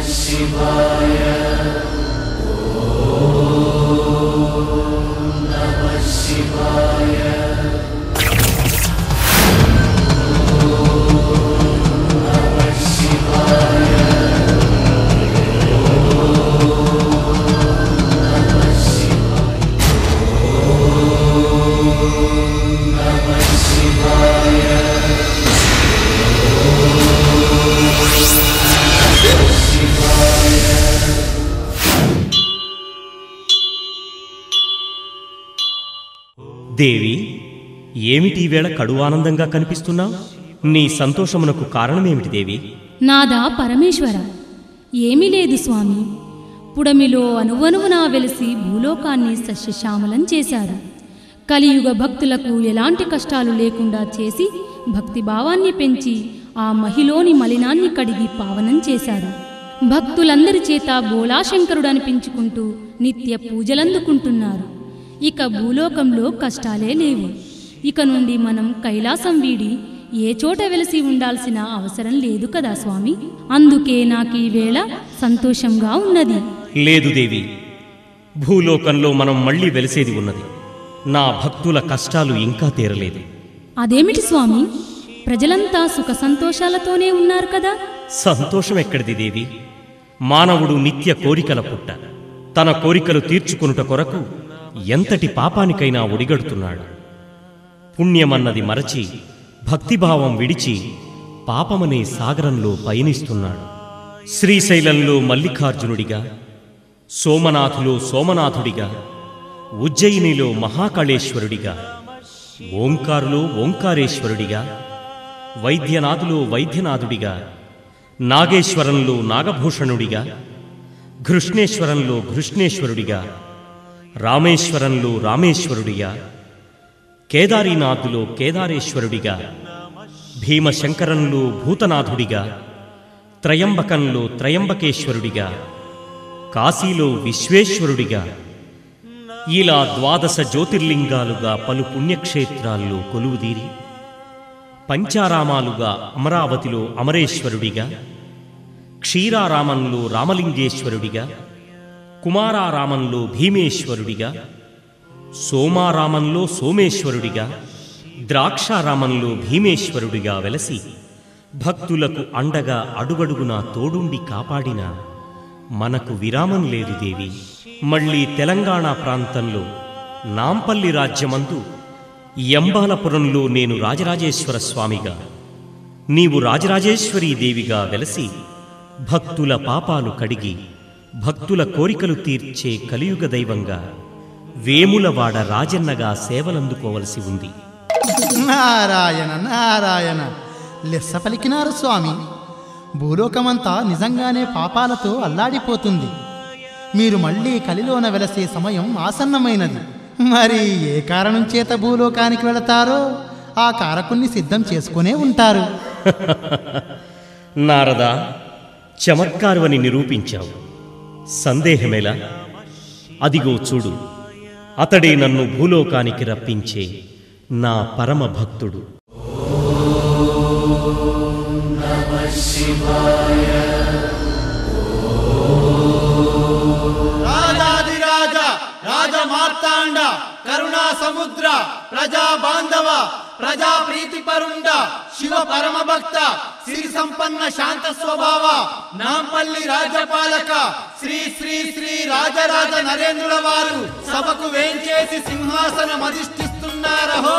దేవి ఏమిటి ఈవేళ కడు ఆనందంగా కనిపిస్తున్నావు నీ సంతోషమునకు కారణమేమిటి దేవి నాదా పరమేశ్వర ఏమీ లేదు స్వామి పుడమిలో అనువనువునా వెలిసి భూలోకాన్ని సస్యశ్యామలం చేశారు కలియుగ భక్తులకు ఎలాంటి కష్టాలు లేకుండా చేసి భక్తి భావాన్ని పెంచి ఆ మహిలోని మలినాన్ని కడిగి పావనం చేశారు భక్తులందరి చేత బోళాశంకరుడు అనిపించుకుంటూ నిత్య పూజలందుకుంటున్నారు ఇక భూలోకంలో కష్టాలే లేవు ఇక నుండి మనం కైలాసం వీడి ఏ చోట వెలిసి ఉండాల్సిన అవసరం లేదు కదా స్వామి అందుకే నాకు ఈ వేళ సంతోషంగా ఉన్నది లేదు దేవి భూలోకంలో మనం మళ్ళీ వెలిసేది ఉన్నది నా భక్తుల కష్టాలు ఇంకా తీరలేదు అదేమిటి స్వామి ప్రజలంతా సుఖ సంతోషాలతోనే ఉన్నారు కదా సంతోషం ఎక్కడిది దేవి మానవుడు నిత్య కోరికల పుట్ట తన కోరికలు తీర్చుకొనుట కొరకు ఎంతటి పాపానికైనా ఒడిగడుతున్నాడు పుణ్యమన్నది మరచి భక్తిభావం విడిచి పాపమనే సాగరంలో పయనిస్తున్నాడు శ్రీశైలంలో మల్లికార్జునుడిగా సోమనాథులో సోమనాథుడిగా ఉజ్జయినిలో మహాకాళేశ్వరుడిగా ఓంకారులో ఓంకారేశ్వరుడిగా వైద్యనాథులో వైద్యనాథుడిగా నాగేశ్వరంలో నాగభూషణుడిగా ఘృష్ణేశ్వరంలో ఘృష్ణేశ్వరుడిగా రామేశ్వరంలో రామేశ్వరుడిగా కేదారీనాథులో కేదారేశ్వరుడిగా భీమశంకరంలో భూతనాథుడిగా త్రయంబకంలో త్రయంబకేశ్వరుడిగా కాశీలో విశ్వేశ్వరుడిగా ఇలా ద్వాదశ జ్యోతిర్లింగాలుగా పలు పుణ్యక్షేత్రాల్లో కొలువుదీరి పంచారామాలుగా అమరావతిలో అమరేశ్వరుడిగా క్షీరారామంలో రామలింగేశ్వరుడిగా కుమారారామంలో భీమేశ్వరుడిగా సోమారామంలో సోమేశ్వరుడిగా ద్రాక్షారామంలో భీమేశ్వరుడిగా వెలసి భక్తులకు అండగా అడుగడుగునా తోడుండి కాపాడిన మనకు విరామం లేదు దేవి మళ్ళీ తెలంగాణ ప్రాంతంలో నాంపల్లి రాజ్యమందు ఎంబాలపురంలో నేను రాజరాజేశ్వర స్వామిగా నీవు రాజరాజేశ్వరీ దేవిగా వెలసి భక్తుల పాపాలు కడిగి భక్తుల కోరికలు తీర్చే కలియుగ దైవంగా వేములవాడ రాజన్నగా సేవలందుకోవలసి ఉంది నారాయణ నారాయణ లెస్స పలికినారు స్వామి భూలోకమంతా నిజంగానే పాపాలతో అల్లాడిపోతుంది మీరు మళ్ళీ కలిలోన వెలసే సమయం ఆసన్నమైనది మరి ఏ కారణం చేత భూలోకానికి వెళతారో ఆ కారకుణ్ణి సిద్ధం చేసుకునే ఉంటారు నారదా చమత్కారువని నిరూపించావు సందేహమేలా అదిగో చూడు అతడే నన్ను భూలోకానికి రప్పించే నా పరమ భక్తుడు రాజాదిరాజ రాజ మార్తాండ కరుణా సముద్ర ప్రజా బాంధవ ప్రజా ప్రీతి పరుండ శివ పరమ భక్త సిరి సంపన్న శాంత స్వభావ నాంపల్లి రాజ్యపాలక శ్రీ శ్రీ శ్రీ రాజరాజ నరేంద్రుల వారు సభకు వేంచేసి సింహాసనం అధిష్ఠిస్తున్నారహో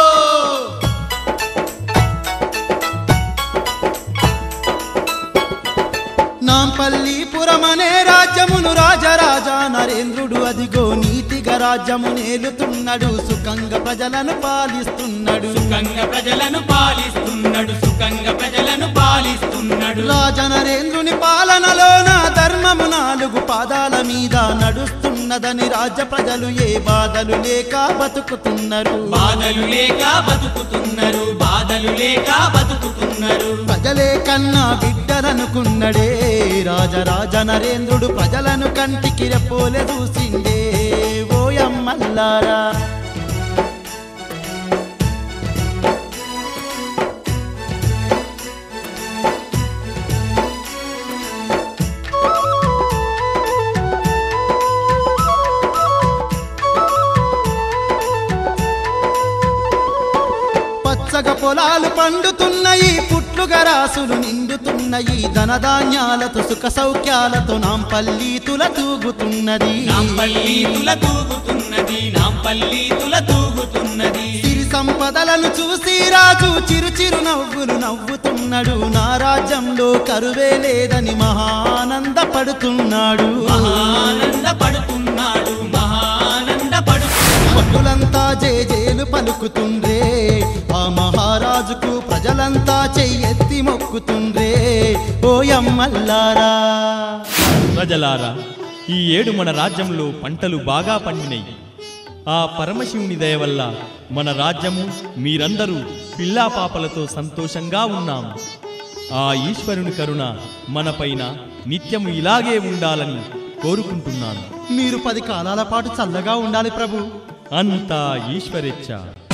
నాంపల్లి పురమనే రాజ్యమును రాజరాజ నరేంద్రుడు అదిగో నీతిగా రాజ్యము నేలుతున్నాడు సుఖంగా ప్రజలను పాలిస్తున్నాడు సుఖంగా ప్రజలను పాలిస్తున్నాడు సుఖంగా ప్రజలను పాలిస్తున్నాడు రాజ నరేంద్రుని పాలనలోన ధర్మము నాలుగు పాదాల మీద నడుస్తున్నదని రాజ్య ప్రజలు ఏ బాధలు లేక బతుకుతున్నారు బాధలు లేక బతుకుతున్నారు బాధలు లేక బతుకుతున్నారు ప్రజలే కన్నా బిడ్డలనుకున్నడే రాజరాజ నరేంద్రుడు ప్రజలను కంటికి రెప్పోలే చూసిండే ఓయమ్మల్లారా పండుతున్నయి పుట్లుగా రాసులు నిండుతున్నయి ధనధాన్యాలతో సుఖ సౌఖ్యాలతో నాంపల్లి తుల తూగుతున్నది నాంపల్లి తుల తూగుతున్నది నాంపల్లి తుల తూగుతున్నది సిరి సంపదలను చూసి రాజు చిరు చిరు నవ్వులు నవ్వుతున్నాడు నా రాజ్యంలో కరువే లేదని మహానంద పడుతున్నాడు మహానంద పడుతున్నాడు మహానంద పడుతున్నాడు భక్తులంతా జేజేలు పలుకుతుండ్రే ఆ మహారాజుకు ప్రజలంతా చెయ్యెత్తి మొక్కుతుండ్రే ఓయమ్మల్లారా ప్రజలారా ఈ ఏడు మన రాజ్యంలో పంటలు బాగా పండినయి ఆ పరమశివుని దయ వల్ల మన రాజ్యము మీరందరూ పిల్లా పాపలతో సంతోషంగా ఉన్నాము ఆ ఈశ్వరుని కరుణ మనపైన నిత్యము ఇలాగే ఉండాలని కోరుకుంటున్నాను మీరు పది కాలాల పాటు చల్లగా ఉండాలి ప్రభు అంతా ఈశ్వరేచ్ఛ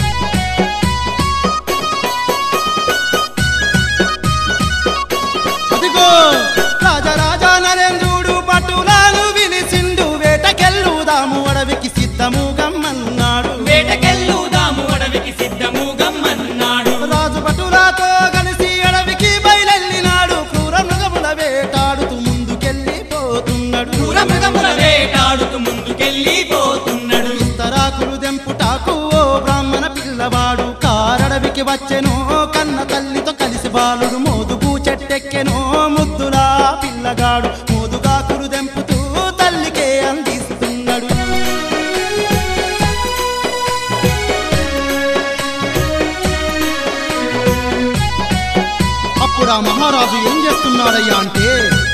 అదిగో రాజరాజా నరేంద్రుడు పట్టులాను విలిసిండు వేటకెళ్ళుదాము అడవికి సిద్ధము గమ్మన్నాడు వేటకెళ్ళుదాము అడవికి సిద్ధము గమ్మన్నాడు రాజు భటులతో కలిసి అడవికి బయలెళ్ళినాడు క్రూర మృగముల వేటాడుతూ ముందుకెళ్ళిపోతున్నాడు క్రూర మృగముల వేటాడుతూ ముందుకెళ్ళిపోతున్నాడు ఇస్తరాకులు దెంపుటాకు ఓ బ్రాహ్మణ పిల్లవాడు కారడవికి వచ్చెనో కన్న తల్లితో కలిసి బాలుడు మోదుగు చెట్టెక్కెనో ముద్దులా పిల్లగాడు మోదుగాకులు దెంపుతూ తల్లికే అందిస్తున్నాడు అప్పుడు ఆ మహారాజు ఏం చేస్తున్నాడయ్యా అంటే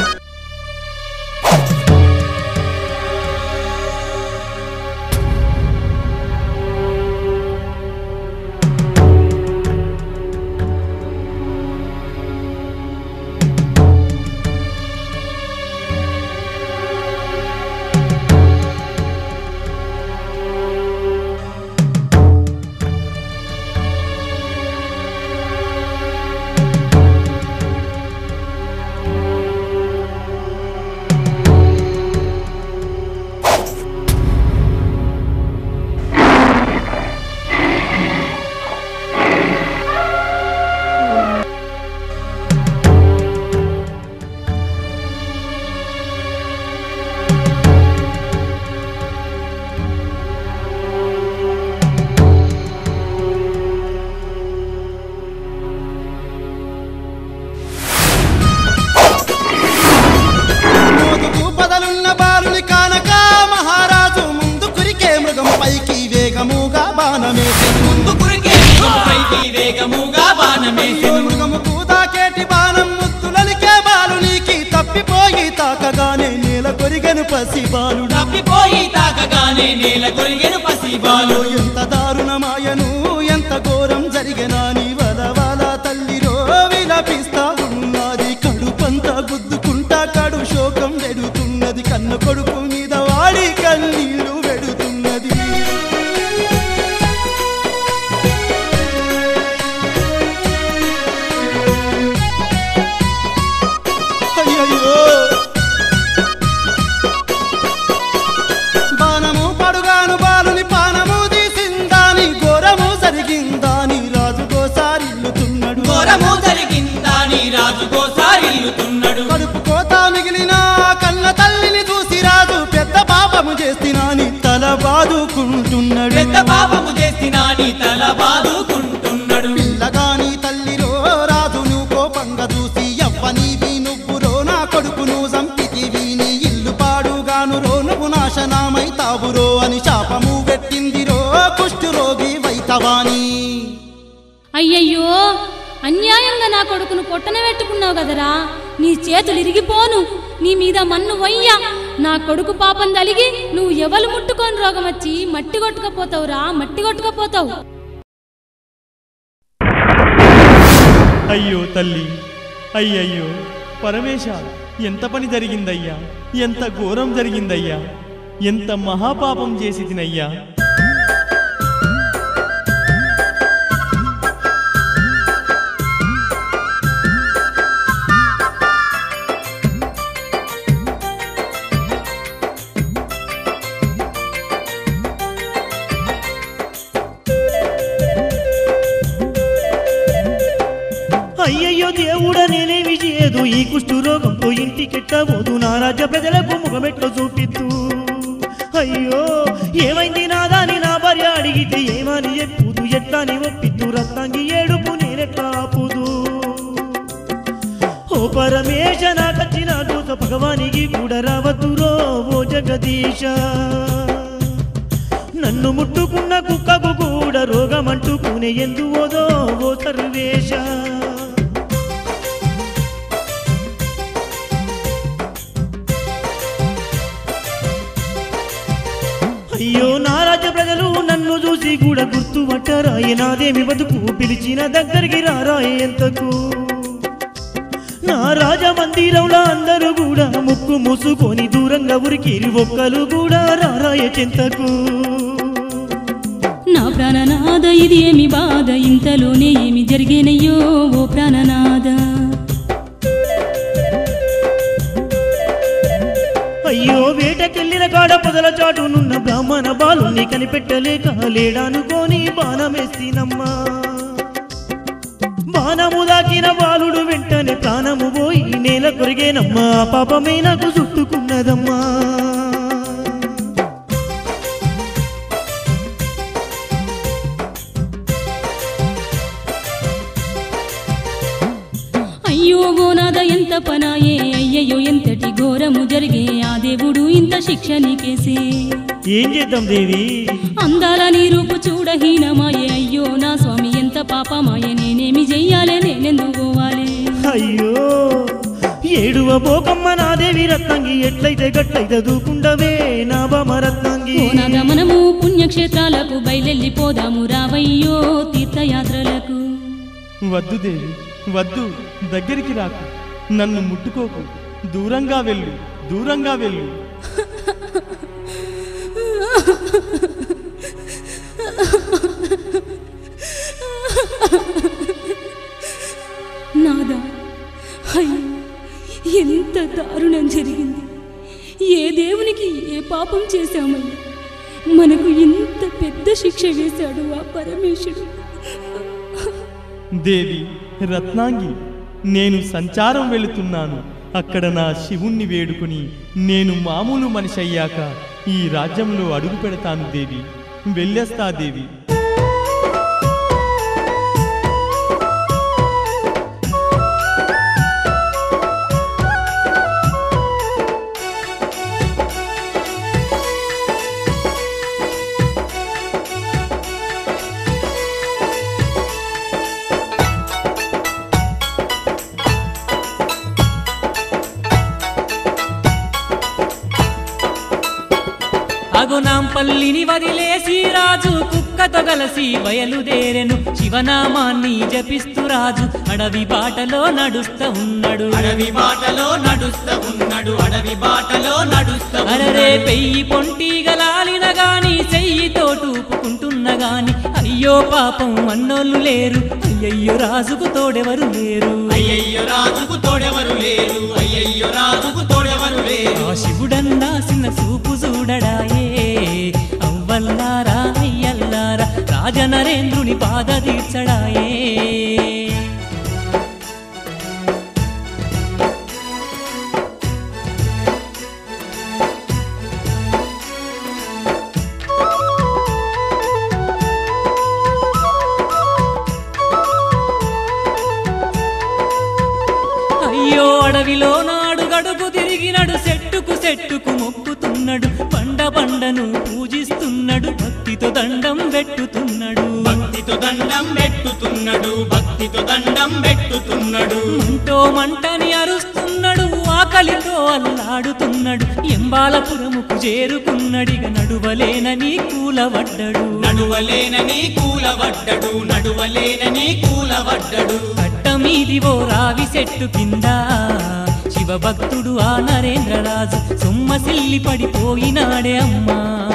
మోదుగు పదలున్న బాలుని కానక మహారాజు ముందు కురికే మృగం పైకి వేగముగా బాణమేసి ముందు కురికే పైకి వేగముగా బాణమేసెను మృగము కూదాకేటి బాణం ముద్దులలికే బాలునికి తప్పిపోయి తాకగానే నేల కొరిగెను పసి బాలుడు తప్పిపోయి తాకగానే నేల కొరిగెను పసిబాలు ఎంత దారుణమాయను ఎంత ఘోరం జరిగెనాని వల వల తల్లిరో విలపిస్తా ఉన్నది కడుపంతా గుద్దుకుంటా కడు శోకం వెడుతున్నది కన్న కొడుకు మీద వాడి కన్నీళ్లు వెడుతున్నది అయ్యయ్యో బాణము పడుగాను బాలుని పానము తీసిందాని ఘోరము జరిగిందాని రాజు గోసారిల్లుతున్నాడు ఘోరము జరిగిందాని రాజుకోసారిల్లుతున్నాడు కడుపు కోత మిగిలిన కన్న తల్లిని చూసి రాజు పెద్ద పాపము చేసినాని తల బాదుకుంటున్నాడు పెద్ద పాపము చేసినాని తల బాదుకుంటున్నాడు పిల్లగాని తల్లిరో రాజును కోపంగా చూసి ఎవ్వనీవి నువ్వురో నా కొడుకును సంపితివి నీ ఇల్లు పాడుగాను రో నువ్వు నాశనామై తావురో అని శాపము పెట్టిందిరో కుష్ఠురోగి వైతవాని అయ్యయ్యో అన్యాయంగా నా కొడుకును పొట్టన పెట్టుకున్నావు కదరా నీ చేతులు ఇరిగిపోను నీ మీద మన్ను వయ్యా నా కొడుకు పాపం తలిగి నువ్వు ఎవలు ముట్టుకొని రోగం వచ్చి మట్టి కొట్టుకపోతావురా మట్టి కొట్టుకపోతావు అయ్యో తల్లి అయ్యయ్యో పరమేశ ఎంత పని జరిగిందయ్యా ఎంత ఘోరం జరిగిందయ్యా ఎంత మహాపాపం చేసి తినయ్యా కుష్టు రోగంతో ఇంటికెట్టబోదు నా రాజ్య ప్రజలకు ముఖమెట్లో చూపిద్దు అయ్యో ఏమైంది నాదాని నా భార్య అడిగితే ఏమని చెప్పుదు ఎట్లాని ఒప్పిద్దు రత్నాంగి ఏడుపు నేనెట్లా ఆపుదు ఓ పరమేశ నాకచ్చిన దూత భగవానికి కూడా రావద్దురో ఓ జగదీశ నన్ను ముట్టుకున్న కుక్కకు కూడా రోగమంటుకునే ఎందు ఓదో ఓ సర్వేశ అయ్యో నా రాజ్య ప్రజలు నన్ను చూసి కూడా గుర్తుపట్టరాయే నాదేమి బతుకు పిలిచిన దగ్గరికి రారాయే ఎంతకు నా రాజమందిరంలో అందరూ కూడా ముక్కు మూసుకొని దూరంగా ఉరికిరి ఒక్కలు కూడా రారాయే చెంతకు నా ప్రాణనాథ ఇది ఏమి బాధ ఇంతలోనే ఏమి జరిగేనయ్యో ఓ ప్రాణనాథ అయ్యో వేటకెళ్ళిన కాడ పొదల చాటునున్న బ్రాహ్మణ బాలుని కనిపెట్టలేక లేడానుకోని బాణమేసినమ్మా బాణము దాకిన బాలుడు వెంటనే ప్రాణము పోయి నేల కొరిగేనమ్మా ఆ పాపమే నాకు చుట్టుకున్నదమ్మా అయ్యో ఓ నాథ ఎంత పనాయే అయ్యయ్యో ఎంతటి ఘోరము జరిగే ఆ దేవుడు ఇంత శిక్ష నీకేసే ఏం చేద్దాం దేవి అందాల నీ రూపు చూడహీనమాయే అయ్యో నా స్వామి ఎంత పాపమాయే నేనేమి చెయ్యాలే నేనెందుకు పోవాలే అయ్యో ఏడువ పోకమ్మ నా దేవి రత్నంగి ఎట్లయితే గట్లయితే దూకుండవే నా బామ రత్నంగి ఓ నాథ మనము పుణ్యక్షేత్రాలకు బయలెళ్ళిపోదాము రావయ్యో తీర్థయాత్రలకు వద్దు దేవి వద్దు దగ్గరికి రాకు నన్ను ముట్టుకోకు దూరంగా వెళ్ళు దూరంగా వెళ్ళు నాదా అయ్యో ఎంత దారుణం జరిగింది ఏ దేవునికి ఏ పాపం చేశామయ్యా మనకు ఇంత పెద్ద శిక్ష వేశాడు ఆ పరమేశుడు దేవి రత్నాంగి నేను సంచారం వెళుతున్నాను అక్కడ నా శివుణ్ణి వేడుకుని నేను మామూలు మనిషి అయ్యాక ఈ రాజ్యంలో అడుగు పెడతాను దేవి వెళ్ళేస్తా దేవి అగునాంపల్లిని వదిలేసి రాజు కుక్కతో గలసి బయలుదేరెను శివనామాన్ని జపిస్తూ రాజు అడవి బాటలో నడుస్తా ఉన్నాడు అడవి బాటలో నడుస్తా ఉన్నాడు అడవి బాటలో నడుస్తా అరరే పెయ్యి పొంటి గలాలిన గాని చెయ్యితో టూపుకుంటున్న గాని అయ్యో పాపం అన్నోళ్ళు లేరు అయ్యయ్యో రాజుకు తోడెవరు లేరు అయ్యయ్యో రాజుకు తోడెవరు లేరు అయ్యయ్యో రాజుకు తోడెవరు లేరు ఆ శివుడన్నా చిన్న చూపు చూడడాయే అవ్వల్లారా అయ్యల్లారా రాజనరేంద్రుని బాధ తీర్చడాయే అయ్యో అడవిలో నాడు గడుగు తిరిగినడు చెట్టుకు చెట్టుకు మొక్కుతున్నాడు పండ పండను పూజిస్తున్నాడు భక్తితో దండం పెట్టుతున్నాడు భక్తితో దండం పెట్టుతున్నాడు భక్తితో దండం పెట్టుతున్నాడు మంటో మంటని అరుస్తున్నాడు ఆకలితో అల్లాడుతున్నాడు ఎంబాలపురముకు చేరుకున్నడిగ నడువలేనని కూలవడ్డడు నడువలేనని కూలవడ్డడు నడువలేనని కూలవడ్డడు కట్టమీది ఓ రావి చెట్టు కింద శివభక్తుడు ఆ నరేంద్రరాజు సొమ్మసిల్లి పడిపోయినాడే అమ్మా